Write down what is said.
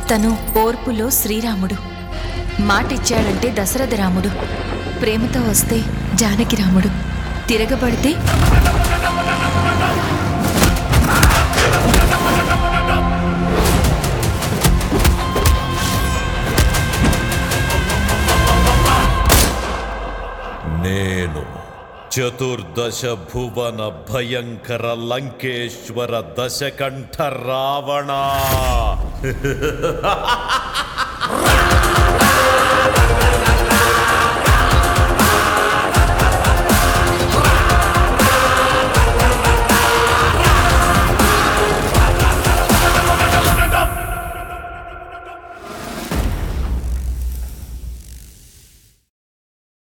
తను ఓర్పులో శ్రీరాముడు మాటిచ్చాడంటే దశరథ రాముడు ప్రేమతో వస్తే జానకి రాముడు తిరగబడితే నేను చతుర్దశ భువన భయంకర లంకేశ్వర దశకంఠ రావణ